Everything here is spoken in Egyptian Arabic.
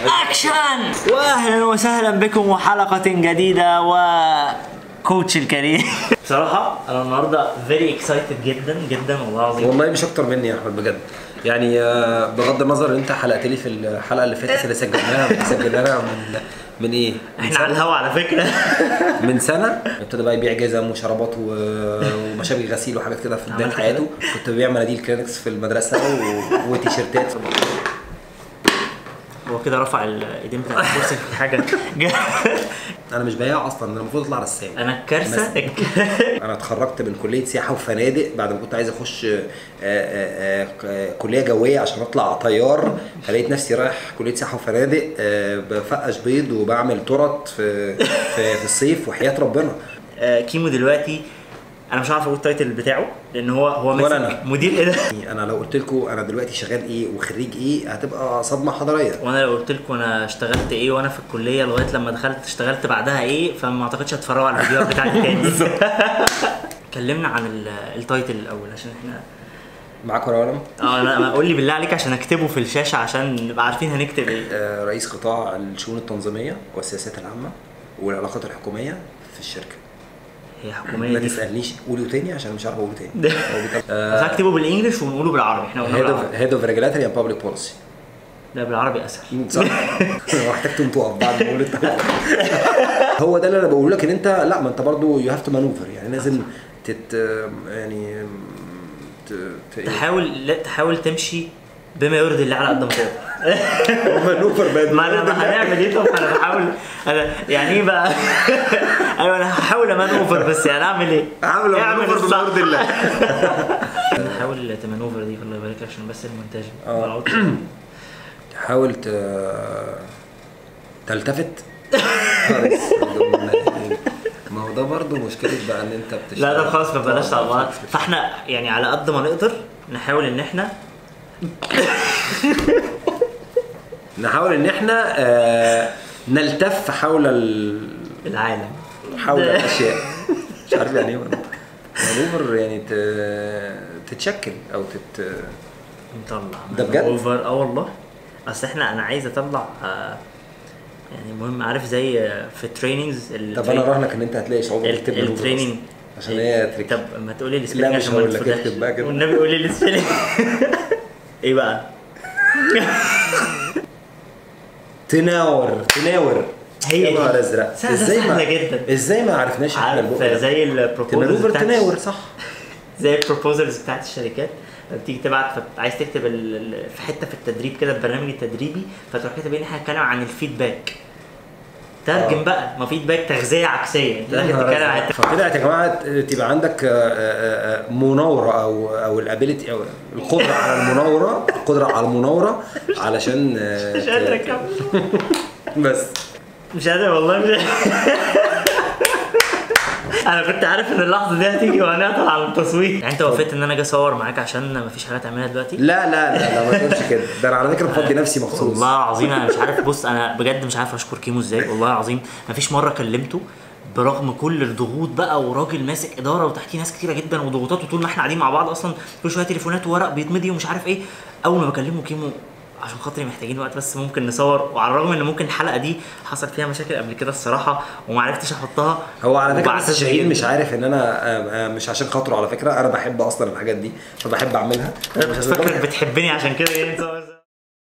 اكشن واهلا وسهلا بكم وحلقه جديده و كوتش الكريم بصراحه انا النهارده فيري اكسايتد جدا جدا والله العظيم والله مش اكتر مني يا احمد بجد يعني آه، بغض النظر ان انت حلقت لي في الحلقه اللي فاتت اللي سجلناها سجلناها من من ايه؟ من احنا على الهوا على فكره من سنه ابتدى بقى يبيع جزم وشرابات و- ومشابك غسيل وحاجات كده في بدايه عملت حياته كنت ببيع مناديل كلينكس في المدرسه و... وتيشيرتات هو كده رفع الايدين بتاع الكرسي في حاجه انا مش بياع اصلا انا المفروض اطلع رسام انا الكارثه انا اتخرجت من كليه سياحه وفنادق بعد ما كنت عايز اخش آه، آه، آه، آه، كليه جويه عشان اطلع طيار فلقيت نفسي رايح كليه سياحه وفنادق آه، بفقش بيض وبعمل ترط في في, في الصيف وحياه ربنا آه، كيمو دلوقتي انا مش عارف اقول التايتل بتاعه لان هو هو ولا ماسك أنا. مدير ايه ده يعني انا لو قلت لكم انا دلوقتي شغال ايه وخريج ايه هتبقى صدمه حضاريه وانا لو قلت لكم انا اشتغلت ايه وانا في الكليه لغايه لما دخلت اشتغلت بعدها ايه فما اعتقدش هتفرجوا على الفيديوهات بتاعتي تاني اتكلمنا عن ال- التايتل الاول عشان احنا معاك ورقه وقلم اه لا قول لي بالله عليك عشان اكتبه في الشاشه عشان نبقى عارفين هنكتب ايه آه، رئيس قطاع الشؤون التنظيميه والسياسات العامه والعلاقات الحكوميه في الشركه هي ما حكوميه دي تسالنيش قوله تاني عشان مش عارف اقوله تاني بس هكتبه بالانجلش ونقوله بالعربي احنا قلنا هيد اوف بالعربي هيد اوف ريجولاتوري اند بابليك بوليسي لا بالعربي اسهل صح هو احتجتم تقف بعد ما قلت هو ده اللي انا بقول لك ان انت لا ما انت برضو يو هاف تو مانوفر يعني لازم تت يعني ت... ت... إيه؟ تحاول لا تحاول تمشي بما يرضي الله على قد ما تقدر مانوفر بقى ما انا ما هنعمل ايه طب انا بحاول انا يعني ايه بقى ايوه انا هحاول امانوفر بس يعني اعمل ايه؟ عامل اعمل مانوفر الصح. بما يرضي الله حاول تمانوفر دي الله يبارك لك عشان بس المونتاج آه. ملعوب. حاول ت... تلتفت ما هو ده برضه مشكلة بقى ان انت بتشتغل لا ده خلاص ما بلاش على بعض فاحنا يعني على قد ما نقدر نحاول ان احنا نحاول ان احنا آه، نلتف حول ال... العالم حول الاشياء مش عارف يعني ايه مانوفر يعني ت... تتشكل او تت نطلع ده بجد؟ اوفر اه والله اصل احنا انا عايز اطلع آه، يعني مهم عارف زي آه، في التريننجز طب انا راهنك ان انت هتلاقي صعوبه في الكتاب التريننج عشان هي تريك طب ما تقولي السبيلنج لا، مش عشان ما هقول لك، نتفضحش. اكتب بقى كده. والنبي قولي السبيلنج ايه بقى؟ تناور تناور هي يا دي. نهار ازرق سهلة- سهلة جدا. ازاي ما عرفناش احنا عارف البق ده؟ زي البروبوزلز تناور بتاعت تناور صح زي البروبوزلز بتاعت الشركات بتيجي تبعت عايز تكتب ال- ال- في حته في التدريب كده البرنامج التدريبي فتروح كاتب ان احنا هنتكلم عن الفيدباك ترجم آه. بقى ما فيدباك تغذيه عكسيه انت داخل تتكلم عن فطلعت يا جماعه تبقى عندك آه، آه، آه، مناوره او او الابيلتي او القدره على المناوره القدره على المناوره علشان آه، مش قادر ت- اكمل بس مش قادر والله مش انا كنت عارف ان اللحظه دي هتيجي وهنعطل على التصوير يعني انت وافقت ان انا اجي اصور معاك عشان مفيش حاجه تعملها دلوقتي لا لا لا لا ما تقولش كده ده انا على فكره مفضي نفسي مخصوص والله العظيم انا مش عارف بص انا بجد مش عارف اشكر كيمو ازاي والله العظيم مفيش مره كلمته برغم كل الضغوط بقى وراجل ماسك اداره وتحتيه ناس كتيره جدا وضغوطات وطول ما احنا قاعدين مع بعض اصلا كل شويه تليفونات وورق بيتمضي ومش عارف ايه اول ما بكلمه كيمو عشان خاطري محتاجين وقت بس ممكن نصور وعلى الرغم ان ممكن الحلقه دي حصل فيها مشاكل قبل كده الصراحه وما عرفتش احطها هو على فكره بس وبعتذر شاهين جداً. مش عارف ان انا آه، آه، مش عشان خاطره على فكره انا بحب اصلا الحاجات دي فبحب اعملها انا كنت فاكرك بتحبني عشان كده ايه نصور